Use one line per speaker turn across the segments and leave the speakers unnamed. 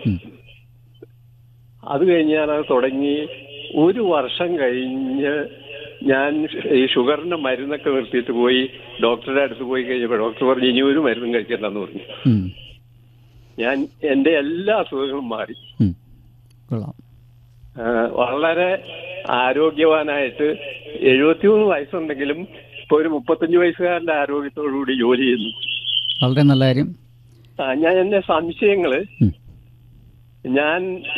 ഉം.
അത് കഴിഞ്ഞ് ഞാനത് തുടങ്ങി ഒരു വർഷം കഴിഞ്ഞ് ഞാൻ ഈ ഷുഗറിന്റെ മരുന്നൊക്കെ നിർത്തിയിട്ട് പോയി ഡോക്ടറുടെ അടുത്ത് പോയി കഴിഞ്ഞപ്പോൾ ഡോക്ടർ പറഞ്ഞു ഇനി ഒരു മരുന്നും കഴിക്കണ്ടെന്ന് പറഞ്ഞു
ഉം.
ഞാൻ എന്റെ എല്ലാ അസുഖങ്ങളും മാറി
ഉം. കൊള്ളാം
ആ, വളരെ ആരോഗ്യവാനായിട്ട് എഴുപത്തിമൂന്ന് വയസ്സുണ്ടെങ്കിലും ഇപ്പൊ ഒരു മുപ്പത്തഞ്ച് വയസ്സുകാരന്റെ ആരോഗ്യത്തോടുകൂടി ജോലി ചെയ്യുന്നു
വളരെ നല്ല കാര്യം
ആ, ഞാൻ എന്റെ സംശയങ്ങള്
ഉം.
ഞാൻ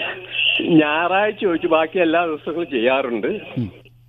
ഞായറാഴ്ച ഒഴിച്ച് ബാക്കി എല്ലാ ദിവസങ്ങളും ചെയ്യാറുണ്ട്
ഉം.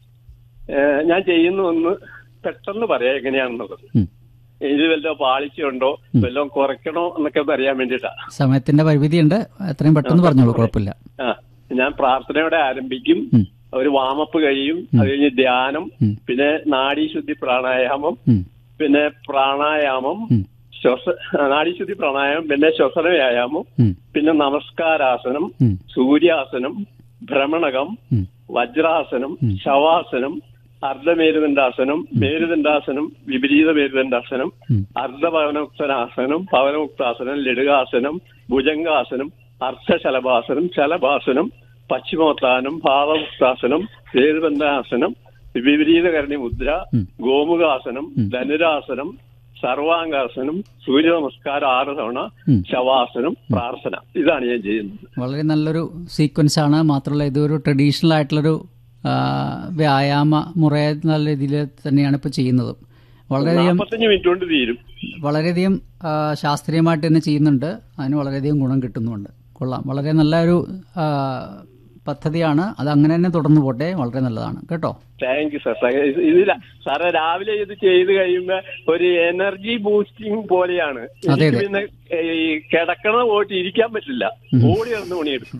ഏ, ഞാൻ ചെയ്യുന്ന ഒന്ന് പെട്ടെന്ന് പറയാം എങ്ങനെയാണെന്നുള്ളത്
ഉം.
ഇത് വല്ലതും പാളിച്ചുണ്ടോ വല്ലതും കുറയ്ക്കണോ എന്നൊക്കെ അറിയാൻ വേണ്ടിയിട്ടാ
സമയത്തിന്റെ പരിമിതിയുണ്ട് എത്രയും പെട്ടെന്ന് പറഞ്ഞോളൂ കുഴപ്പമില്ല
ആ ഞാൻ പ്രാർത്ഥനയോടെ ആരംഭിക്കും
ഉം.
ഒരു വാമപ്പ് കഴിയും അത് കഴിഞ്ഞ് ധ്യാനം
ഉം.
പിന്നെ നാഡീശുദ്ധി പ്രാണായാമം
ഉം.
പിന്നെ പ്രാണായാമം
ഉം.
ശ്വസ നാഡീശുദ്ധി പ്രാണായാമം പിന്നെ ശ്വസന വ്യായാമം
ഉം.
പിന്നെ നമസ്കാരാസനം
ഉം.
സൂര്യാസനം ഭ്രമണകം
ഉം.
വജ്രാസനം ശവാസനം അർദ്ധമേരുദണ്ഡാസനം മേരുദണ്ഡാസനം വിപരീത മേരുദണ്ഡാസനം
ഉം.
അർദ്ധപവനോക്തനാസനം പവനോക്താസനം ലഡുകാസനം ഭുജംഗാസനം അർത്ഥശലഭാസനം ശലഭാസനം പശ്ചിമോത്ഥാനം ഭാവമുക്താസനം വേദബന്ധാസനം വിപരീതകരണി മുദ്ര
ഉം.
ഗോമുഖാസനം ധനുരാസനം സർവാംഗാസനം സൂര്യ നമസ്കാരം ആറ് തവണ
ഉം.
ശവാസനം പ്രാർത്ഥന ഇതാണ് ഞാൻ ചെയ്യുന്നത്
വളരെ നല്ലൊരു സീക്വൻസ് ആണ് മാത്രമല്ല ഇതൊരു ട്രഡീഷണൽ ആയിട്ടുള്ളൊരു ആ, വ്യായാമ മുറ നല്ല രീതിയിൽ തന്നെയാണ് ഇപ്പോൾ ചെയ്യുന്നത് വളരെയധികം
നാൽപ്പത്തഞ്ച് മിനിറ്റ് കൊണ്ട് തീരും
വളരെയധികം ആ, ശാസ്ത്രീയമായിട്ട് തന്നെ ചെയ്യുന്നുണ്ട് അതിന് വളരെയധികം ഗുണം കിട്ടുന്നുമുണ്ട് കൊള്ളാം വളരെ നല്ലൊരു ആ, പദ്ധതിയാണ് അത് അങ്ങനെ തന്നെ തുടർന്നു പോട്ടെ വളരെ നല്ലതാണ് കേട്ടോ
താങ്ക് യു സാർ ഇത് ര- സാറേ രാവിലെ ഇത് ചെയ്ത് കഴിയുമ്പോ ഒരു എനർജി ബൂസ്റ്റിംഗ് പോലെയാണ്
അതെ,
എനിക്ക്
അതെ.
പിന്നെ ഈ കിടക്കണ പോയിട്ട് ഇരിക്കാൻ പറ്റില്ല ഓടി നടന്ന് പണിയെടുക്കും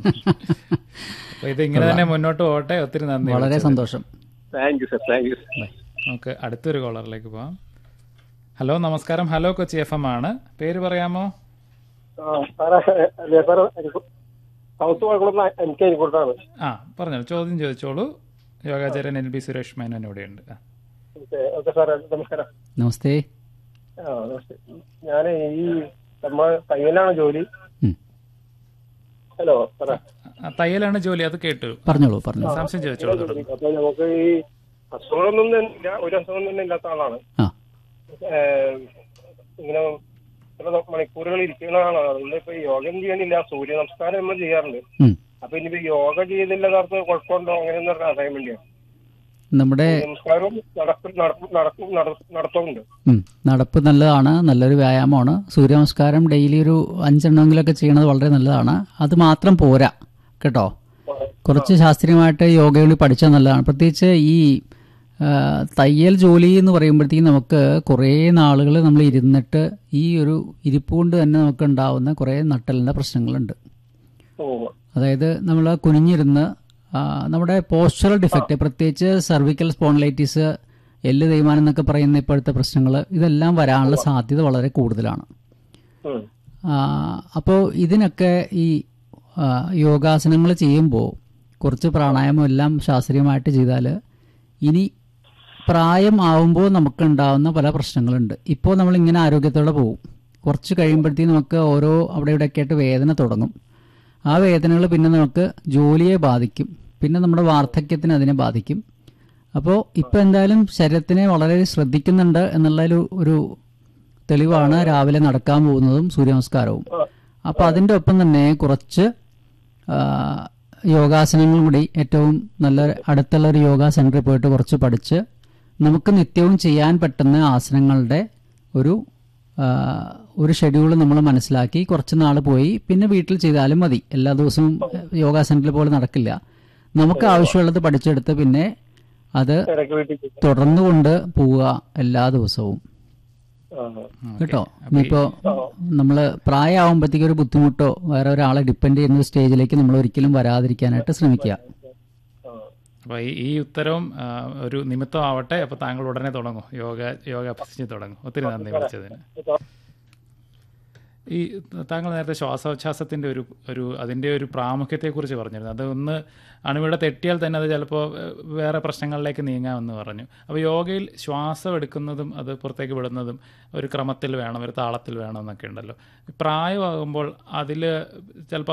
അപ്പൊ ഇത് ഇങ്ങനെ തന്നെ മുന്നോട്ട് പോകട്ടെ ഒത്തിരി നന്ദി
വളരെ
വിളിച്ചതിന്.
സന്തോഷം
thank you sir thank you
bye. നമുക്ക് അടുത്തൊരു കോളറിലേക്ക് പോവാം ഹലോ നമസ്കാരം ഹലോ കൊച്ചി എഫ് എം ആണ് പേര് പറയാമോ
സൗത്ത് കുഴക്കുളം എനിക്ക് അരിക്കോട്ടാണ്
ആ പറഞ്ഞോളൂ ചോദ്യം ചോദിച്ചോളൂ യോഗാചാര്യൻ എൽ ബി സുരേഷ് മേനോൻ ഇവിടെയുണ്ട് ആ.
ഓക്കെ സാറേ നമസ്കാരം
നമസ്തേ
ആ നമസ്തേ ഞാൻ ഈ നമ്മളെ തയ്യലാണ് ജോലി
ഉം.
ഹലോ സാറേ
ആ, തയ്യലാണ് ജോലി അത് കേട്ടു
പറഞ്ഞോളൂ പറഞ്ഞോളൂ
സംശയം ചോദിച്ചോളൂ തുടർന്ന്.
അപ്പൊ നമുക്ക് ഈ അസുഖമൊന്നും തന്നെ ഇല്ല ഒരു അസുഖം തന്നെ ഇല്ലാത്ത ആളാണ്
ആ
ഏഹ് ഇങ്ങനെ ചില മണിക്കൂറുകൾ ഇരിക്കുന്ന ആളാണ് അതുകൊണ്ട് ഇപ്പൊ യോഗം ചെയ്യണില്ല സൂര്യ നമസ്കാരം നമ്മൾ ചെയ്യാറുണ്ട്
ഉം.
അപ്പൊ ഇനിയിപ്പോ യോഗ ചെയ്തില്ല നേരത്തെ കുഴപ്പമുണ്ടോ അങ്ങനെയൊന്നും അറിയാൻ വേണ്ടിയാണ്
നമ്മുടെ
നമസ്കാരവും നടപ്പ് നടപ്പ് നടക്കും നട- നടത്തുന്നുണ്ട്
ഉം, നടപ്പ് നല്ലതാണ് നല്ലൊരു വ്യായാമമാണ് സൂര്യനമസ്കാരം ഡെയിലി ഒരു അഞ്ചെണ്ണമെങ്കിലൊക്കെ ചെയ്യണത് വളരെ നല്ലതാണ് അത് മാത്രം പോരാ കേട്ടോ കുറച്ച് ശാസ്ത്രീയമായിട്ട് യോഗകൾ പഠിച്ചാൽ നല്ലതാണ് പ്രത്യേകിച്ച് ഈ ആ, തയ്യൽ ജോലി എന്ന് പറയുമ്പോഴത്തേക്കും നമുക്ക് കുറേ നാളുകൾ നമ്മൾ ഇരുന്നിട്ട് ഈ ഒരു ഇരിപ്പ് കൊണ്ട് തന്നെ നമുക്ക് ഉണ്ടാവുന്ന കുറേ നട്ടലിൻ്റെ പ്രശ്നങ്ങളുണ്ട്
ഓ
അതായത് നമ്മൾ കുനിഞ്ഞിരുന്ന് ആ, നമ്മുടെ പോസ്ചറൽ ഡിഫക്റ്റ് പ്രത്യേകിച്ച് സർവിക്കൽ സ്പോൺലൈറ്റിസ് എല്ല് തേയ്മാനം എന്നൊക്കെ പറയുന്ന ഇപ്പോഴത്തെ പ്രശ്നങ്ങൾ ഇതെല്ലാം വരാനുള്ള സാധ്യത വളരെ കൂടുതലാണ്
ഉം.
അപ്പോൾ ഇതിനൊക്കെ ഈ യോഗാസനങ്ങൾ ചെയ്യുമ്പോൾ കുറച്ച് പ്രാണായാമം എല്ലാം ശാസ്ത്രീയമായിട്ട് ചെയ്താൽ ഇനി പ്രായം ആവുമ്പോൾ നമുക്ക് ഉണ്ടാവുന്ന പല പ്രശ്നങ്ങളുണ്ട് ഇപ്പോൾ നമ്മളിങ്ങനെ ആരോഗ്യത്തോടെ പോകും കുറച്ച് കഴിയുമ്പോഴത്തേക്കും നമുക്ക് ഓരോ അവിടെ ഇവിടെയൊക്കെ ആയിട്ട് വേദന തുടങ്ങും ആ വേദനകൾ പിന്നെ നമുക്ക് ജോലിയെ ബാധിക്കും പിന്നെ നമ്മുടെ വാർദ്ധക്യത്തിന് അതിനെ ബാധിക്കും അപ്പോൾ ഇപ്പോൾ എന്തായാലും ശരീരത്തിനെ വളരെ ശ്രദ്ധിക്കുന്നുണ്ട് എന്നുള്ള ഒരു ഒരു തെളിവാണ് രാവിലെ നടക്കാൻ പോകുന്നതും സൂര്യനമസ്കാരവും അപ്പോൾ അതിൻ്റെ ഒപ്പം തന്നെ കുറച്ച് ആ, യോഗാസനങ്ങളും കൂടി ഏറ്റവും നല്ല അടുത്തുള്ള ഒരു യോഗ സെൻറ്ററിൽ പോയിട്ട് കുറച്ച് പഠിച്ച് നമുക്ക് നിത്യവും ചെയ്യാൻ പറ്റുന്ന ആസനങ്ങളുടെ ഒരു ആ, ഒരു ഷെഡ്യൂൾ നമ്മൾ മനസ്സിലാക്കി കുറച്ച് നാൾ പോയി പിന്നെ വീട്ടിൽ ചെയ്താലും മതി എല്ലാ ദിവസവും യോഗ സെൻറ്ററിൽ പോലെ നടക്കില്ല നമുക്ക് ആവശ്യമുള്ളത് പഠിച്ചെടുത്ത് പിന്നെ അത്
ഇടയ്ക്ക് വീട്ടിൽ പോയി.
തുടർന്നുകൊണ്ട് പോവുക എല്ലാ ദിവസവും
ആ.
കേട്ടോ ഇനിയിപ്പോ നമ്മള് പ്രായമാകുമ്പോഴത്തേക്ക് ഒരു ബുദ്ധിമുട്ടോ വേറെ ഒരാളെ ഡിപ്പെൻഡ് ചെയ്യുന്ന ഒരു സ്റ്റേജിലേക്ക് നമ്മൾ ഒരിക്കലും വരാതിരിക്കാനായിട്ട് ശ്രമിക്കുക
ആ.
അപ്പൊ ഈ ഈ ഉത്തരവും ആ, ഒരു നിമിത്തമാവട്ടെ അപ്പൊ താങ്കൾ ഉടനെ തുടങ്ങും യോഗ യോഗ അഭ്യസിച്ച് തുടങ്ങും ഒത്തിരി നന്ദി വിളിച്ചതിന് ഈ താങ്കൾ നേരത്തെ ശ്വാസോച്ഛ്വാസത്തിന്റെ ഒരു ഒരു അതിന്റെ ഒരു പ്രാമുഖ്യത്തെക്കുറിച്ച് പറഞ്ഞിരുന്നു അത് ഒന്ന് അണുവിട തെറ്റിയാൽ തന്നെ അത് ചിലപ്പോൾ വേറെ പ്രശ്നങ്ങളിലേക്ക് നീങ്ങാമെന്ന് പറഞ്ഞു അപ്പോൾ യോഗയിൽ ശ്വാസം എടുക്കുന്നതും അത് പുറത്തേക്ക് വിടുന്നതും ഒരു ക്രമത്തിൽ വേണം ഒരു താളത്തിൽ വേണം എന്നൊക്കെ ഉണ്ടല്ലോ പ്രായമാകുമ്പോൾ അതിൽ ചിലപ്പോൾ